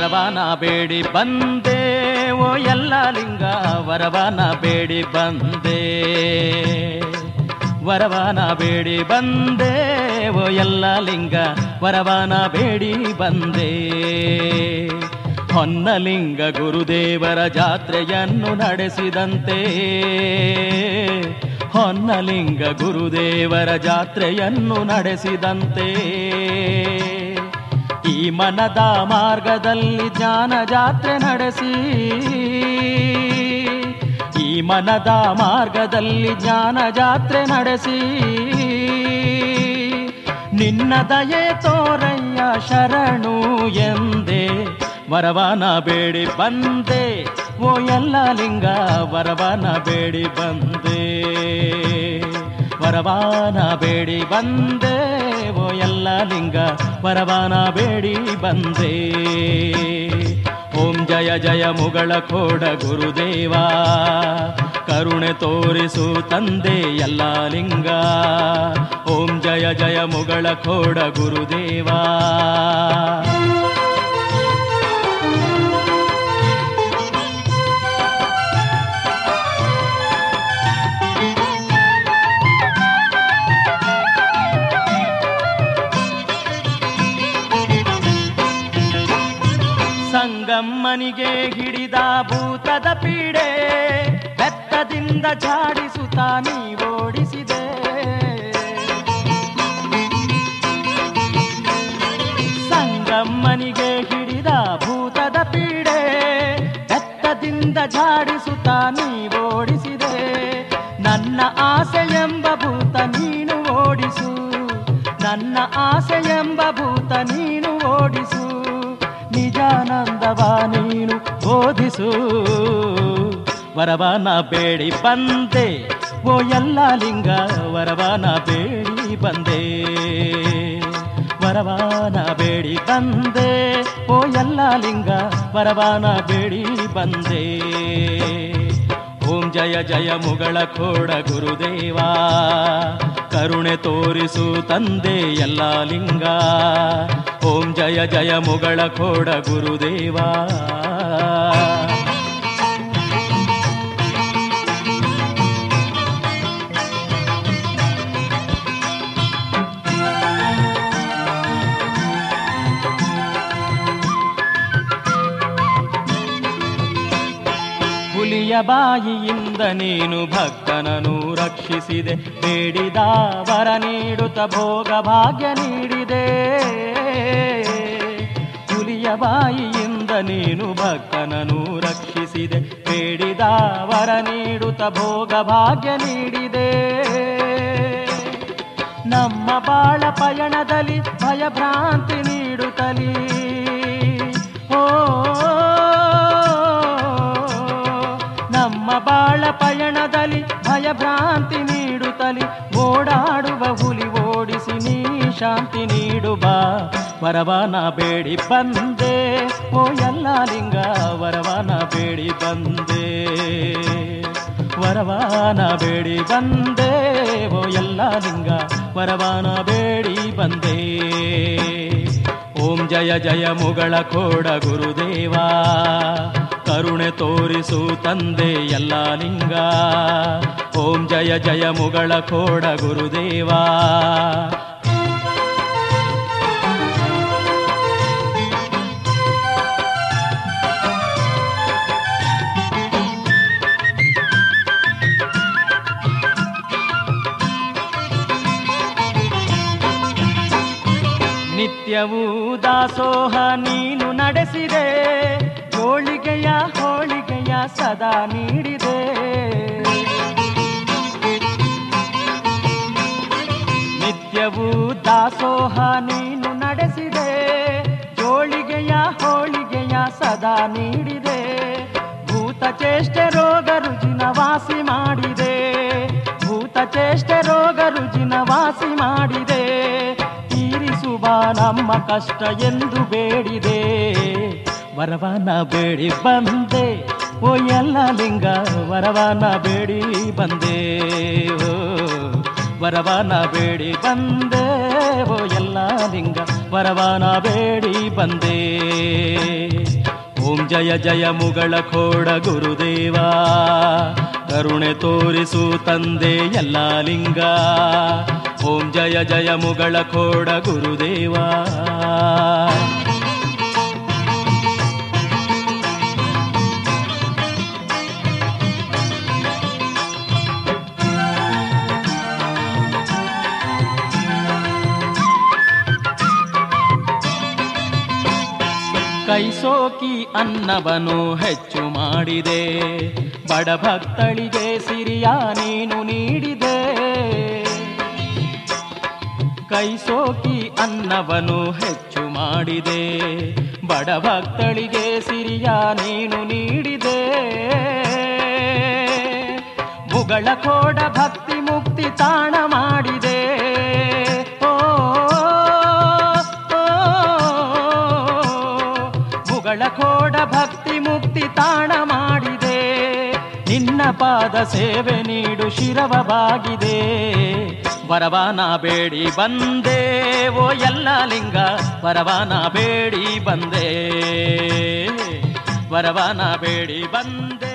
ವರವಾನ ಬೇಡಿ ಬಂದೆ ಓ ಎಲ್ಲ ಲಿಂಗ ವರವಾನ ಬೇಡಿ ಬಂದೆ ವರವಾನ ಬೇಡಿ ಬಂದೆ ಓ ಎಲ್ಲ ಲಿಂಗ ವರವಾನ ಬೇಡಿ ಬಂದೆ ಹೊನ್ನಲಿಂಗ ಗುರುದೇವರ ಜಾತ್ರೆಯನ್ನು ನಡೆಸಿದಂತೆ ಹೊನ್ನಲಿಂಗ ಗುರುದೇವರ ಜಾತ್ರೆಯನ್ನು ನಡೆಸಿದಂತೆ ಈ ಮನದ ಮಾರ್ಗದಲ್ಲಿ ಜ್ಞಾನ ಜಾತ್ರೆ ನಡೆಸಿ ಈ ಮನದ ಮಾರ್ಗದಲ್ಲಿ ಜ್ಞಾನ ಜಾತ್ರೆ ನಡೆಸಿ ನಿನ್ನ ದಯೆ ತೋರಯ್ಯ ಶರಣು ಎಂದೆ ವರವಾನ ಬೇಡಿ ಬಂದೆ ಓ ಎಲ್ಲ ಲಿಂಗ ವರವಾನ ಬೇಡಿ ಬಂದೆ ವರವಾನ ಬೇಡಿ ಬಂದೆ ಓ ಎಲ್ಲ ಲಿಂಗ ವರವಾನ ಬೇಡಿ ಬಂದೆ ಓಂ ಜಯ ಜಯ ಮುಗಳ ಕೋಡ ಗುರುದೇವ ಕರುಣೆ ತೋರಿಸು ತಂದೆ ಎಲ್ಲ ಲಿಂಗ ಓಂ ಜಯ ಜಯ ಮುಗಳ ಕೋಡ ಗುರುದೇವ ಸಂಗಮ್ಮನಿಗೆ ಹಿಡಿದ ಭೂತದ ಪೀಡೆ ಬೆತ್ತದಿಂದ ಝಾಡಿಸುತ್ತ ನೀ ಓಡಿಸಿದೆ ಸಂಗಮ್ಮನಿಗೆ ಹಿಡಿದ ಭೂತದ ಪೀಡೆ ಬೆತ್ತದಿಂದ ಝಾಡಿಸುತ್ತ ನೀ ಓಡಿಸಿದೆ ನನ್ನ ಆಸೆ ಎಂಬ ಭೂತ ನೀನು ಓಡಿಸು ನನ್ನ ಆಸೆ ಎಂಬ ಭೂತ ನೀನು ಓಡಿಸು ನಿಜಾನಂದವ ನೀನು ಬೋಧಿಸು ವರವನ ಬೇಡಿ ಬಂದೆ ಓ ಎಲ್ಲ ಲಿಂಗ ವರವನ ಬೇಡಿ ಬಂದೆ ವರವಾನ ಬೇಡಿ ಬಂದೆ ಓ ಎಲ್ಲ ಲಿಂಗ ವರವಾನ ಬೇಡಿ ಬಂದೆ ಓಂ ಜಯ ಜಯ ಮುಗಳ ಕೋಡ ಗುರುದೇವ ಕರುಣೆ ತೋರಿಸು ತಂದೆ ಎಲ್ಲ ಲಿಂಗ ಓಂ ಜಯ ಜಯ ಮುಗಳ ಕೋಡ ಗುರುದೇವ ಹುಲಿಯ ಬಾಯಿಯಿಂದ ನೀನು ಭಕ್ತನನ್ನು ರಕ್ಷಿಸಿದೆ ಬೇಡಿದ ವರ ನೀಡುತ್ತ ಭೋಗ ಭಾಗ್ಯ ನೀಡಿದೆ ಹುಲಿಯ ಬಾಯಿಯಿಂದ ನೀನು ಭಕ್ತನನ್ನು ರಕ್ಷಿಸಿದೆ ಬೇಡಿದ ವರ ನೀಡುತ್ತ ಭೋಗ ಭಾಗ್ಯ ನೀಡಿದೆ ನಮ್ಮ ಬಾಳ ಪಯಣದಲ್ಲಿ ಭಯಭ್ರಾಂತಿ ನೀಡುತ್ತಲಿ ಓ ನಮ್ಮ ಬಾಳ ಪಯಣದಲ್ಲಿ ಭಯಭ್ರಾಂತಿ ನೀಡುತ್ತಲಿ ಓಡಾಡುವ ಹುಲಿ ಓಡಿಸಿ ನೀ ಶಾಂತಿ ನೀಡುವ ವರವನ ಬೇಡಿ ಬಂದೆ ಓ ಎಲ್ಲ ಲಿಂಗ ವರವನ ಬೇಡಿ ಬಂದೆ ವರವಾನ ಬೇಡಿ ಬಂದೆ ಓ ಎಲ್ಲ ಲಿಂಗ ವರವಾನ ಬೇಡಿ ಬಂದೆ ಓಂ ಜಯ ಜಯ ಮುಗಳ ಕೋಡ ಗುರುದೇವ ಕರುಣೆ ತೋರಿಸು ತಂದೆ ಎಲ್ಲ ಲಿಂಗ ಓಂ ಜಯ ಜಯ ಮುಗಳ ಕೋಡ ಗುರುದೇವ ನಿತ್ಯವೂ ದಾಸೋಹ ನೀನು ನಡೆಸಿದೆ ಹೋಳಿಗೆಯ ಹೋಳಿಗೆಯ ಸದಾ ನೀಡಿದೆ ನಿತ್ಯವೂ ದಾಸೋಹ ನೀನು ನಡೆಸಿದೆ ಜೋಳಿಗೆಯ ಹೋಳಿಗೆಯ ಸದಾ ನೀಡಿದೆ ಭೂತ ಚೇಷ್ಟೆ ರೋಗ ರುಜಿನ ವಾಸಿ ಮಾಡಿದೆ ಭೂತ ಚೇಷ್ಟೆ ರೋಗ ರುಜಿನ ವಾಸಿ ಮಾಡಿದೆ ತೀರಿಸುವ ನಮ್ಮ ಕಷ್ಟ ಎಂದು ಬೇಡಿದೆ ವರವನ ಬೇಡಿ ಬಂದೆ ಓ ಎಲ್ಲ ಲಿಂಗ ವರವನ ಬೇಡಿ ಬಂದೆ ಓ ವರವನ ಬೇಡಿ ಬಂದೆ ಓ ಎಲ್ಲ ಲಿಂಗ ವರವನ ಬೇಡಿ ಬಂದೆ ಓಂ ಜಯ ಜಯ ಮುಗಳ ಖೋಡ ಗುರುದೇವ ಕರುಣೆ ತೋರಿಸು ತಂದೆ ಎಲ್ಲ ಲಿಂಗ ಓಂ ಜಯ ಜಯ ಮುಗಳ ಖೋಡ ಗುರುದೇವ ಕೈ ಸೋಕಿ ಅನ್ನವನು ಹೆಚ್ಚು ಮಾಡಿದೆ ಬಡ ಭಕ್ತಳಿಗೆ ಸಿರಿಯ ನೀನು ನೀಡಿದೆ ಕೈ ಸೋಕಿ ಅನ್ನವನು ಹೆಚ್ಚು ಮಾಡಿದೆ ಬಡ ಭಕ್ತಳಿಗೆ ಸಿರಿಯ ನೀನು ನೀಡಿದೆ ಮುಗಳ ಕೋಡ ಭಕ್ತಿ ಮುಕ್ತಿ ತಾಣ ಮಾಡಿದೆ ಓ, ಓ, ಮುಗಳ ಕೋಡ ಭಕ್ತಿ ಮುಕ್ತಿ ತಾಣ ಮಾಡಿದೆ ನಿನ್ನ ಪಾದ ಸೇವೆ ನೀಡು ಶಿರವ ಬಾಗಿದೆ ವರವಾನ ಬೇಡಿ ಬಂದೆ ಓ ಎಲ್ಲ ಲಿಂಗ ವರವಾನ ಬೇಡಿ ಬಂದೆ ವರವಾನ ಬೇಡಿ ಬಂದೆ